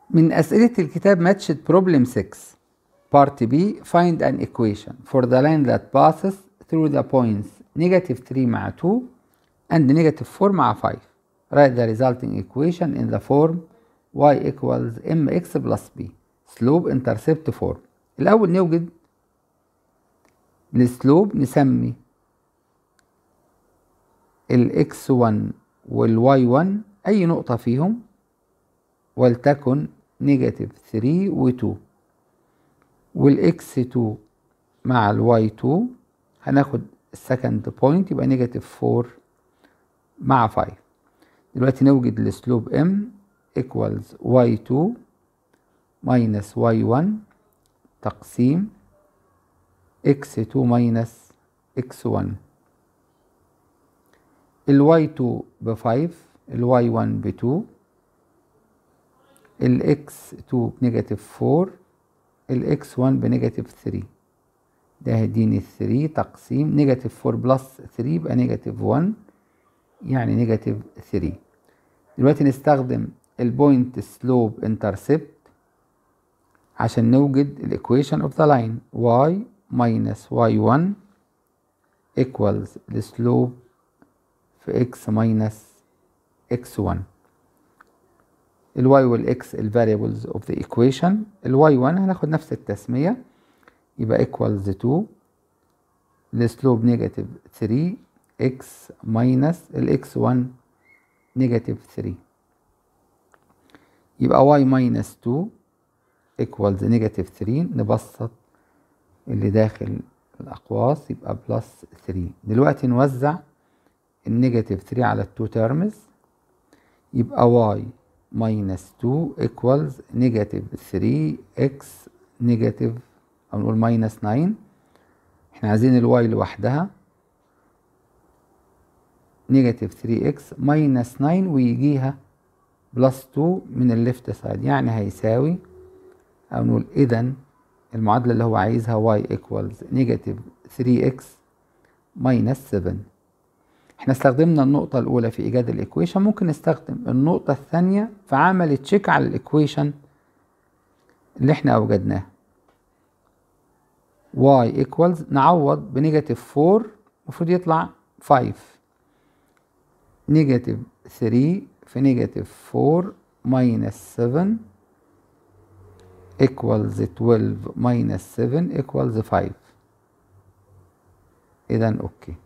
من أسئلة الكتاب matched problem 6 part B find an equation for the line that passes through the points negative 3 مع 2 and negative 4 مع 5 write the resulting equation in the form y equals mx plus b slope intercept form الأول نوجد السلوب نسمي ال x1 وال y1 أي نقطة فيهم ولتكن نيجاتيف 3 و 2 والاكس 2 مع الواي 2 هناخد السكند بوينت يبقى نيجاتيف 4 مع 5 دلوقتي نوجد السلوب ام equals y2 minus y1 تقسيم x2 minus x1 ال y2 ب 5 ال y1 ب 2 ال x2 بنيجاتيف 4 ال x1 بنيجاتيف 3 ده هيديني 3 تقسيم نيجاتيف 4 بلس 3 يبقى نيجاتيف 1 يعني نيجاتيف 3 دلوقتي نستخدم البوينت سلوب انترسبت عشان نوجد الايكويشن اوف ذا لاين y minus y1 equals السلوب في x minus x1 الواي والاكس الفاريبلز اوف ذا ايكويشن الواي 1 هناخد نفس التسميه يبقى ايكوالز 2 السلوب نيجاتيف 3 اكس ماينس الاكس 1 نيجاتيف 3 يبقى واي ماينس 2 ايكوالز نيجاتيف 3 نبسط اللي داخل الاقواس يبقى بلس 3 دلوقتي نوزع النيجاتيف 3 على التو تيرمز يبقى واي minus 2 equals negative 3x negative أو نقول minus 9 احنا عايزين الواي لوحدها negative 3x minus 9 ويجيها بلس 2 من الليفت سايد يعني هيساوي أو نقول إذا المعادلة اللي هو عايزها y equals negative 3x minus 7 احنا استخدمنا النقطة الأولى في إيجاد الإيكويشن ممكن نستخدم النقطة الثانية في عمل تشيك على الإيكويشن اللي احنا أوجدناه y equals نعوض بنيجاتيف 4 المفروض يطلع 5 نيجاتيف 3 في نيجاتيف 4 minus 7 equals 12 minus 7 equals 5 إذا أوكي